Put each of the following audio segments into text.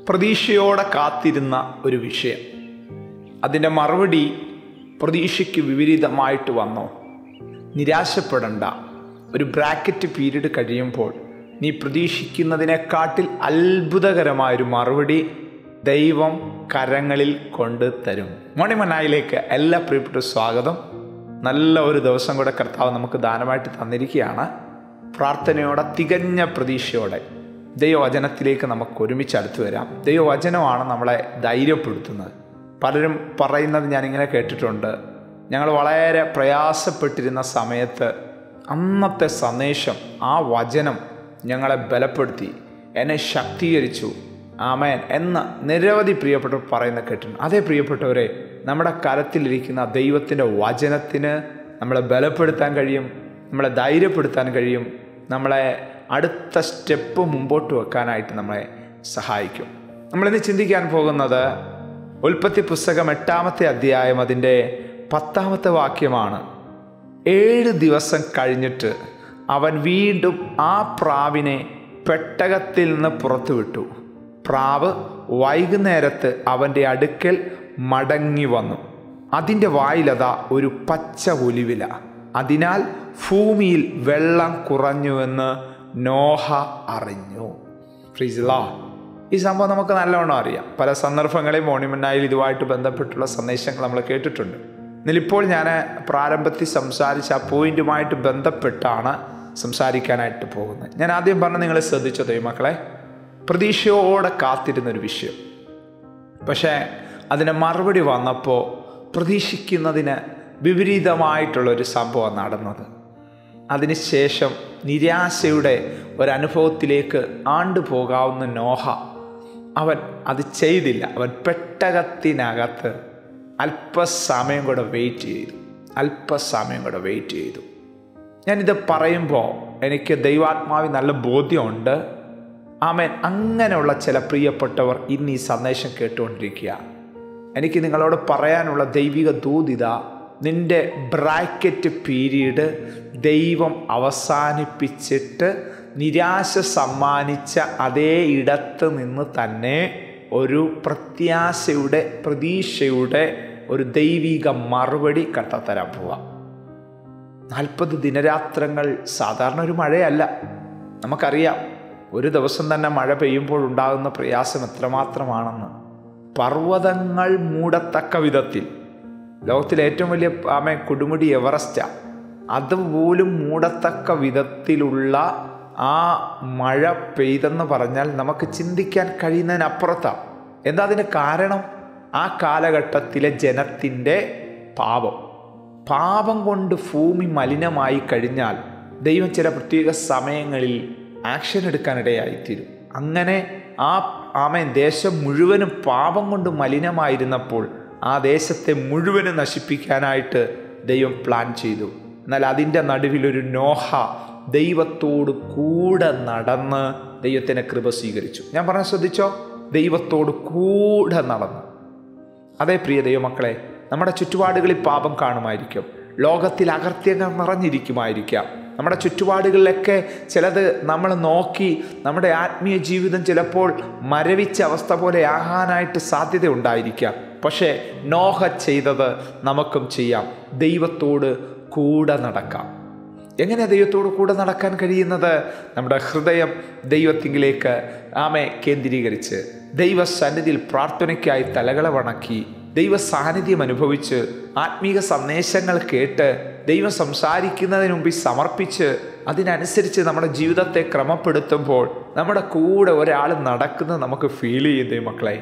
പ്രതീക്ഷയോടെ കാത്തിരുന്ന ഒരു വിഷയം അതിൻ്റെ മറുപടി പ്രതീക്ഷയ്ക്ക് വിപരീതമായിട്ട് വന്നോ നിരാശപ്പെടണ്ട ഒരു ബ്രാക്കറ്റ് പീരീഡ് കഴിയുമ്പോൾ നീ പ്രതീക്ഷിക്കുന്നതിനെക്കാട്ടിൽ അത്ഭുതകരമായൊരു മറുപടി ദൈവം കരങ്ങളിൽ കൊണ്ട് തരും മോണിമനായിലേക്ക് എല്ലാ പ്രിയപ്പെട്ട സ്വാഗതം നല്ല ഒരു ദിവസം കൂടെ കർത്താവ് നമുക്ക് ദാനമായിട്ട് തന്നിരിക്കുകയാണ് പ്രാർത്ഥനയോടെ തികഞ്ഞ പ്രതീക്ഷയോടെ ദൈവവചനത്തിലേക്ക് നമുക്ക് ഒരുമിച്ച് അടുത്ത് വരാം ദൈവവചനമാണ് നമ്മളെ ധൈര്യപ്പെടുത്തുന്നത് പലരും പറയുന്നത് ഞാനിങ്ങനെ കേട്ടിട്ടുണ്ട് ഞങ്ങൾ വളരെ പ്രയാസപ്പെട്ടിരുന്ന സമയത്ത് അന്നത്തെ സന്ദേശം ആ വചനം ഞങ്ങളെ ബലപ്പെടുത്തി എന്നെ ശക്തീകരിച്ചു ആമേൻ എന്ന നിരവധി പ്രിയപ്പെട്ടവർ പറയുന്ന കേട്ടിട്ടുണ്ട് അതേ പ്രിയപ്പെട്ടവരെ നമ്മുടെ കരത്തിലിരിക്കുന്ന ദൈവത്തിൻ്റെ വചനത്തിന് നമ്മളെ ബലപ്പെടുത്താൻ കഴിയും നമ്മളെ ധൈര്യപ്പെടുത്താൻ കഴിയും നമ്മളെ അടുത്ത സ്റ്റെപ്പ് മുമ്പോട്ട് വെക്കാനായിട്ട് നമ്മളെ സഹായിക്കും നമ്മളിന്ന് ചിന്തിക്കാൻ പോകുന്നത് ഉൽപ്പത്തി പുസ്തകം എട്ടാമത്തെ അധ്യായം അതിൻ്റെ പത്താമത്തെ വാക്യമാണ് ഏഴ് ദിവസം കഴിഞ്ഞിട്ട് അവൻ വീണ്ടും ആ പ്രാവിനെ പെട്ടകത്തിൽ നിന്ന് പുറത്തുവിട്ടു പ്രാവ് വൈകുന്നേരത്ത് അവൻ്റെ അടുക്കൽ മടങ്ങി വന്നു അതിൻ്റെ വായിലതാ ഒരു പച്ച ഒലിവില അതിനാൽ ഭൂമിയിൽ വെള്ളം കുറഞ്ഞുവെന്ന് നോഹ അറിഞ്ഞു ഫ്രീസിലാ ഈ സംഭവം നമുക്ക് നല്ലവണ്ണം അറിയാം പല സന്ദർഭങ്ങളിൽ മോണിമെൻ്റായിൽ ഇതുമായിട്ട് ബന്ധപ്പെട്ടുള്ള സന്ദേശങ്ങൾ നമ്മൾ കേട്ടിട്ടുണ്ട് എന്നിലിപ്പോൾ ഞാൻ പ്രാരംഭത്തിൽ സംസാരിച്ച ആ പോയിന്റുമായിട്ട് ബന്ധപ്പെട്ടാണ് സംസാരിക്കാനായിട്ട് പോകുന്നത് ഞാൻ ആദ്യം പറഞ്ഞ നിങ്ങൾ ശ്രദ്ധിച്ചോ ദൈവമക്കളെ പ്രതീക്ഷയോടെ കാത്തിരുന്നൊരു വിഷയം പക്ഷേ അതിന് മറുപടി വന്നപ്പോൾ പ്രതീക്ഷിക്കുന്നതിന് വിപരീതമായിട്ടുള്ളൊരു സംഭവം നടന്നത് അതിനുശേഷം നിരാശയുടെ ഒരനുഭവത്തിലേക്ക് ആണ്ടുപോകാവുന്ന നോഹ അവൻ അത് ചെയ്തില്ല അവൻ പെട്ടകത്തിനകത്ത് അല്പസമയം കൂടെ വെയിറ്റ് ചെയ്തു അല്പസമയം കൂടെ വെയിറ്റ് ചെയ്തു ഞാനിത് പറയുമ്പോൾ എനിക്ക് ദൈവാത്മാവി നല്ല ബോധ്യമുണ്ട് ആമേൻ അങ്ങനെയുള്ള ചില പ്രിയപ്പെട്ടവർ ഇന്ന് ഈ സന്ദേശം കേട്ടുകൊണ്ടിരിക്കുക എനിക്ക് നിങ്ങളോട് പറയാനുള്ള ദൈവിക ദൂതിത നിന്റെ ബ്രാക്കറ്റ് പീരീഡ് ദൈവം അവസാനിപ്പിച്ചിട്ട് നിരാശ സമ്മാനിച്ച അതേ ഇടത്ത് നിന്ന് തന്നെ ഒരു പ്രത്യാശയുടെ പ്രതീക്ഷയുടെ ഒരു ദൈവിക മറുപടി കട്ടത്തരാൻ പോവാം നാൽപ്പത് ദിനരാത്രങ്ങൾ സാധാരണ ഒരു മഴയല്ല നമുക്കറിയാം ഒരു ദിവസം തന്നെ മഴ പെയ്യുമ്പോൾ ഉണ്ടാകുന്ന പ്രയാസം എത്രമാത്രമാണെന്ന് പർവ്വതങ്ങൾ മൂടത്തക്ക വിധത്തിൽ ലോകത്തിലെ ഏറ്റവും വലിയ ആമേ കൊടുമുടി എവറസ്റ്റാ അതുപോലും മൂടത്തക്ക വിധത്തിലുള്ള ആ മഴ പെയ്തെന്ന് പറഞ്ഞാൽ നമുക്ക് ചിന്തിക്കാൻ കഴിയുന്നതിനപ്പുറത്താണ് എന്താ അതിന് കാരണം ആ കാലഘട്ടത്തിലെ ജനത്തിൻ്റെ പാപം പാപം കൊണ്ട് ഭൂമി മലിനമായി കഴിഞ്ഞാൽ ദൈവം ചില പ്രത്യേക സമയങ്ങളിൽ ആക്ഷൻ എടുക്കാനിടയായിത്തീരും അങ്ങനെ ആ ആമേൻ ദേശം മുഴുവനും പാപം കൊണ്ട് മലിനമായിരുന്നപ്പോൾ ആ ദേശത്തെ മുഴുവനും നശിപ്പിക്കാനായിട്ട് ദൈവം പ്ലാൻ ചെയ്തു എന്നാൽ അതിൻ്റെ നടുവിലൊരു നോഹ ദൈവത്തോട് കൂടെ നടന്ന് ദൈവത്തിനെ കൃപ സ്വീകരിച്ചു ഞാൻ പറഞ്ഞ ശ്രദ്ധിച്ചോ ദൈവത്തോട് കൂടെ നടന്നു അതേ പ്രിയ ദൈവമക്കളെ നമ്മുടെ ചുറ്റുപാടുകളിൽ പാപം കാണുമായിരിക്കും ലോകത്തിൽ അകർത്യങ്ങൾ നിറഞ്ഞിരിക്കുമായിരിക്കാം നമ്മുടെ ചുറ്റുപാടുകളിലൊക്കെ ചിലത് നമ്മൾ നോക്കി നമ്മുടെ ആത്മീയ ജീവിതം ചിലപ്പോൾ മരവിച്ച അവസ്ഥ പോലെ ആകാനായിട്ട് സാധ്യത ഉണ്ടായിരിക്കാം പക്ഷേ നോഹ ചെയ്തത് നമുക്കും ചെയ്യാം ദൈവത്തോട് കൂടെ നടക്കാം എങ്ങനെ ദൈവത്തോട് കൂടെ നടക്കാൻ കഴിയുന്നത് നമ്മുടെ ഹൃദയം ദൈവത്തിങ്കിലേക്ക് ആമെ കേന്ദ്രീകരിച്ച് ദൈവസന്നിധിയിൽ പ്രാർത്ഥനയ്ക്കായി തലകളെ വണക്കി ദൈവ സാന്നിധ്യം അനുഭവിച്ച് ആത്മീക സന്ദേശങ്ങൾ കേട്ട് ദൈവം സംസാരിക്കുന്നതിന് മുമ്പിൽ സമർപ്പിച്ച് അതിനനുസരിച്ച് നമ്മുടെ ജീവിതത്തെ ക്രമപ്പെടുത്തുമ്പോൾ നമ്മുടെ കൂടെ ഒരാൾ നടക്കുന്നത് നമുക്ക് ഫീൽ ചെയ്യും ദൈവമക്കളെ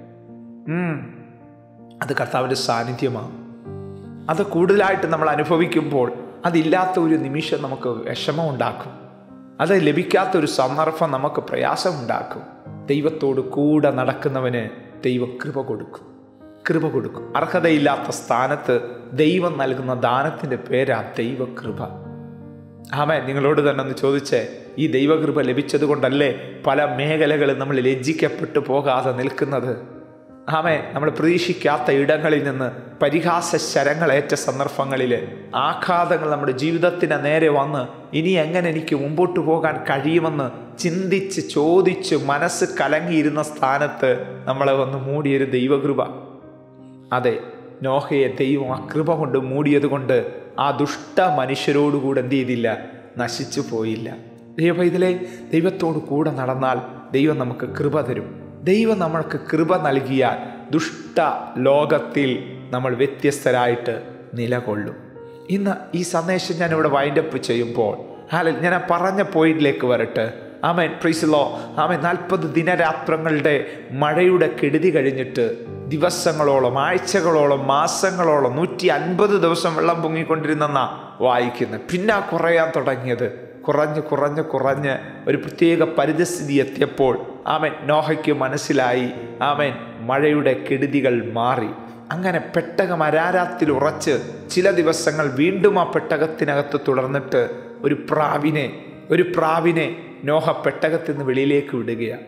അത് കർത്താവിൻ്റെ സാന്നിധ്യമാണ് അത് കൂടുതലായിട്ട് നമ്മൾ അനുഭവിക്കുമ്പോൾ അതില്ലാത്ത ഒരു നിമിഷം നമുക്ക് വിഷമം ഉണ്ടാക്കും അത് ലഭിക്കാത്ത ഒരു സന്ദർഭം നമുക്ക് പ്രയാസമുണ്ടാക്കും ദൈവത്തോട് കൂടെ നടക്കുന്നവന് ദൈവം കൃപ കൊടുക്കും കൃപ കൊടുക്കും അർഹതയില്ലാത്ത സ്ഥാനത്ത് ദൈവം നൽകുന്ന ദാനത്തിൻ്റെ പേരാ ദൈവകൃപ ആമേ നിങ്ങളോട് തന്നെ ഒന്ന് ചോദിച്ചേ ഈ ദൈവകൃപ ലഭിച്ചത് കൊണ്ടല്ലേ പല മേഖലകളും നമ്മൾ ലജ്ജിക്കപ്പെട്ടു പോകാതെ നിൽക്കുന്നത് ആമേ നമ്മൾ പ്രതീക്ഷിക്കാത്ത ഇടങ്ങളിൽ നിന്ന് പരിഹാസ ശരങ്ങളേറ്റ സന്ദർഭങ്ങളിൽ ആഘാതങ്ങൾ നമ്മുടെ ജീവിതത്തിന് നേരെ വന്ന് ഇനി എങ്ങനെ എനിക്ക് മുമ്പോട്ട് പോകാൻ കഴിയുമെന്ന് ചിന്തിച്ച് ചോദിച്ച് മനസ്സ് കലങ്ങിയിരുന്ന സ്ഥാനത്ത് നമ്മളെ വന്ന് മൂടിയൊരു ദൈവകൃപ അതെ നോഹയെ ദൈവം ആ കൃപ കൊണ്ട് മൂടിയത് കൊണ്ട് ആ ദുഷ്ട മനുഷ്യരോടുകൂടെ എന്ത് ചെയ്തില്ല നശിച്ചു പോയില്ല ദൈവപൈതലെ ദൈവത്തോട് കൂടെ നടന്നാൽ ദൈവം നമുക്ക് കൃപ തരും ദൈവം നമ്മൾക്ക് കൃപ നൽകിയാൽ ദുഷ്ട ലോകത്തിൽ നമ്മൾ വ്യത്യസ്തരായിട്ട് നിലകൊള്ളും ഇന്ന് ഈ സന്ദേശം ഞാൻ ഇവിടെ വൈൻഡപ്പ് ചെയ്യുമ്പോൾ ഹാല ഞാൻ ആ പറഞ്ഞ പോയിന്റിലേക്ക് വരട്ടെ ആമേൻ പ്രീസിലോ ആമേൻ നാൽപ്പത് ദിനരാത്രങ്ങളുടെ മഴയുടെ കെടുതി കഴിഞ്ഞിട്ട് ദിവസങ്ങളോളം ആഴ്ചകളോളം മാസങ്ങളോളം നൂറ്റി അൻപത് ദിവസം വെള്ളം പൊങ്ങിക്കൊണ്ടിരുന്നെന്നാ വായിക്കുന്നത് പിന്നെ കുറയാൻ തുടങ്ങിയത് കുറഞ്ഞ് കുറഞ്ഞ് കുറഞ്ഞ് ഒരു പ്രത്യേക പരിതസ്ഥിതി എത്തിയപ്പോൾ ആമൻ നോഹയ്ക്ക് മനസ്സിലായി ആമൻ മഴയുടെ കെടുതികൾ മാറി അങ്ങനെ പെട്ടകം അരാരാത്തിൽ ഉറച്ച് ചില ദിവസങ്ങൾ വീണ്ടും ആ പെട്ടകത്തിനകത്ത് തുടർന്നിട്ട് ഒരു പ്രാവിനെ ഒരു പ്രാവിനെ നോഹ പെട്ടകത്തിൽ നിന്ന് വെളിയിലേക്ക് വിടുകയാണ്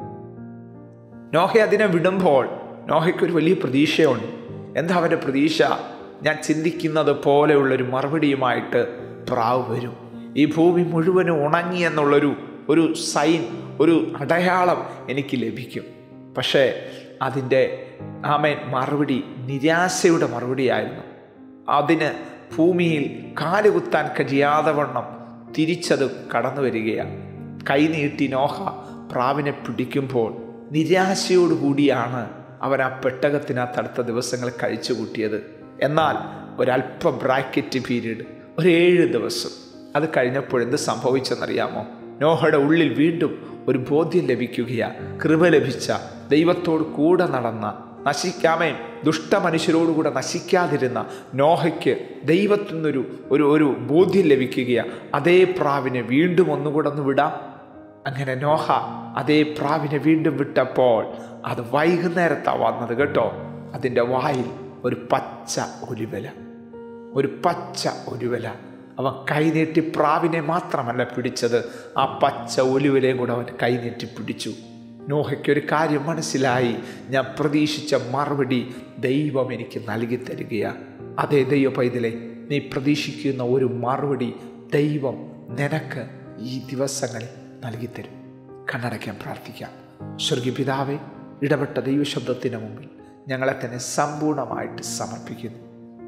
നോഹ അതിനെ വിടുമ്പോൾ നോഹയ്ക്ക് ഒരു വലിയ പ്രതീക്ഷയുണ്ട് എന്താ അവൻ്റെ പ്രതീക്ഷ ഞാൻ ചിന്തിക്കുന്നത് പോലെയുള്ളൊരു മറുപടിയുമായിട്ട് പ്രാവ് വരും ഈ ഭൂമി മുഴുവനും ഉണങ്ങി എന്നുള്ളൊരു ഒരു സൈൻ ഒരു അടയാളം എനിക്ക് ലഭിക്കും പക്ഷേ അതിൻ്റെ ആമേൻ മറുപടി നിരാശയുടെ മറുപടിയായിരുന്നു അതിന് ഭൂമിയിൽ കാലുകുത്താൻ കഴിയാതെ വണ്ണം തിരിച്ചത് കടന്നു വരികയാണ് കൈനീട്ടി നോഹ പ്രാവിനെ പിടിക്കുമ്പോൾ നിരാശയോടുകൂടിയാണ് അവൻ ആ പെട്ടകത്തിനകത്ത് അടുത്ത ദിവസങ്ങൾ കഴിച്ചു കൂട്ടിയത് എന്നാൽ ഒരല്പ ബ്രാക്കറ്റ് പീരീഡ് ഒരു ഏഴ് ദിവസം അത് കഴിഞ്ഞപ്പോൾ എന്ത് സംഭവിച്ചെന്നറിയാമോ നോഹയുടെ ഉള്ളിൽ വീണ്ടും ഒരു ബോധ്യം ലഭിക്കുകയാ കൃപ ലഭിച്ച ദൈവത്തോട് കൂടെ നടന്ന നശിക്കാമേ ദുഷ്ടമനുഷ്യരോടുകൂടെ നശിക്കാതിരുന്ന നോഹയ്ക്ക് ദൈവത്തിൽ നിന്നൊരു ഒരു ഒരു ബോധ്യം ലഭിക്കുകയാ അതേ പ്രാവിനെ വീണ്ടും ഒന്നുകൂടെ ഒന്ന് വിടാം അങ്ങനെ നോഹ അതേ പ്രാവിനെ വീണ്ടും വിട്ടപ്പോൾ അത് വൈകുന്നേരത്താണ് വന്നത് കേട്ടോ അതിൻ്റെ വായിൽ ഒരു പച്ച ഒലിവല ഒരു പച്ച ഒലിവല അവൻ കൈനീട്ടി പ്രാവിനെ മാത്രമല്ല പിടിച്ചത് ആ പച്ച ഒലിവലയും കൂടെ അവൻ കൈനീട്ടി പിടിച്ചു നോഹയ്ക്കൊരു കാര്യം മനസ്സിലായി ഞാൻ പ്രതീക്ഷിച്ച മറുപടി ദൈവം എനിക്ക് നൽകി തരികയാണ് അതേ ദൈവ പൈതലെ നീ പ്രതീക്ഷിക്കുന്ന ഒരു മറുപടി ദൈവം നിനക്ക് ഈ ദിവസങ്ങളിൽ നൽകിത്തരും കണ്ണടയ്ക്കാൻ പ്രാർത്ഥിക്കാം സ്വർഗീയ പിതാവെ ഇടപെട്ട ദൈവശബ്ദത്തിന് മുമ്പിൽ ഞങ്ങളെ തന്നെ സമ്പൂർണ്ണമായിട്ട് സമർപ്പിക്കുന്നു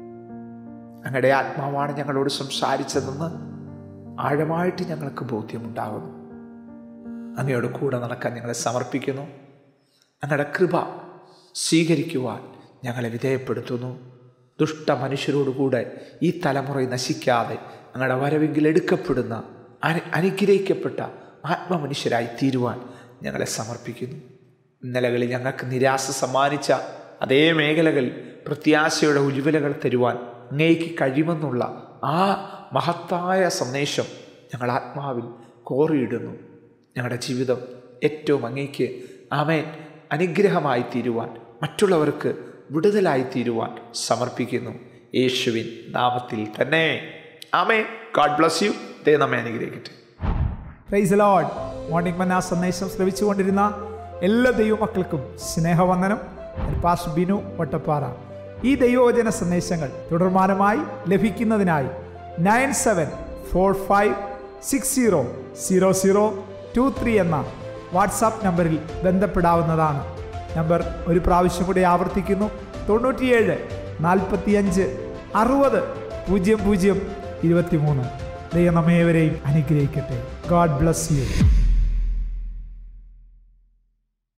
അങ്ങയുടെ ആത്മാവാണ് ഞങ്ങളോട് സംസാരിച്ചതെന്ന് ആഴമായിട്ട് ഞങ്ങൾക്ക് ബോധ്യമുണ്ടാകുന്നു അങ്ങയോട് കൂടെ നടക്കാൻ ഞങ്ങളെ സമർപ്പിക്കുന്നു അങ്ങയുടെ കൃപ സ്വീകരിക്കുവാൻ ഞങ്ങളെ വിധേയപ്പെടുത്തുന്നു ദുഷ്ട മനുഷ്യരോടുകൂടെ ഈ തലമുറ നശിക്കാതെ അങ്ങയുടെ വരവെങ്കിൽ എടുക്കപ്പെടുന്ന അനു അനുഗ്രഹിക്കപ്പെട്ട ആത്മമനുഷ്യരായി തീരുവാൻ ഞങ്ങളെ സമർപ്പിക്കുന്നു ഇന്നലകളിൽ ഞങ്ങൾക്ക് നിരാശ സമ്മാനിച്ച അതേ മേഖലകളിൽ പ്രത്യാശയുടെ ഉജ്വലകൾ തരുവാൻ അങ്ങേക്ക് കഴിയുമെന്നുള്ള ആ മഹത്തായ സന്ദേശം ഞങ്ങൾ ആത്മാവിൽ കോറിയിടുന്നു ഞങ്ങളുടെ ജീവിതം ഏറ്റവും അങ്ങേക്ക് ആമേൻ അനുഗ്രഹമായി തീരുവാൻ മറ്റുള്ളവർക്ക് വിടുതലായി തീരുവാൻ സമർപ്പിക്കുന്നു യേശുവിൻ നാമത്തിൽ തന്നെ ആമേ ഗാഡ് ബ്ലസ് യു ദേ നമ്മെ അനുഗ്രഹിക്കട്ടെ പ്രൈസ് ലോഡ് മോർണിംഗ് മന്ന സന്ദേശം ശ്രവിച്ചുകൊണ്ടിരുന്ന എല്ലാ ദൈവമക്കൾക്കും സ്നേഹവന്ദനം ഞാൻ പാസ് ബിനു വട്ടപ്പാറ ഈ ദൈവവചന സന്ദേശങ്ങൾ തുടർമാനമായി ലഭിക്കുന്നതിനായി nine seven four five six zero zero zero two three എന്ന വാട്സാപ്പ് നമ്പറിൽ ബന്ധപ്പെടാവുന്നതാണ് നമ്പർ ഒരു പ്രാവശ്യം കൂടി ആവർത്തിക്കുന്നു തൊണ്ണൂറ്റിയേഴ് നാൽപ്പത്തിയഞ്ച് അറുപത് പൂജ്യം പൂജ്യം ഇരുപത്തിമൂന്ന് ദൈവം നമ്മേവരെയും അനുഗ്രഹിക്കട്ടെ ഗോഡ് ബ്ലസ് യു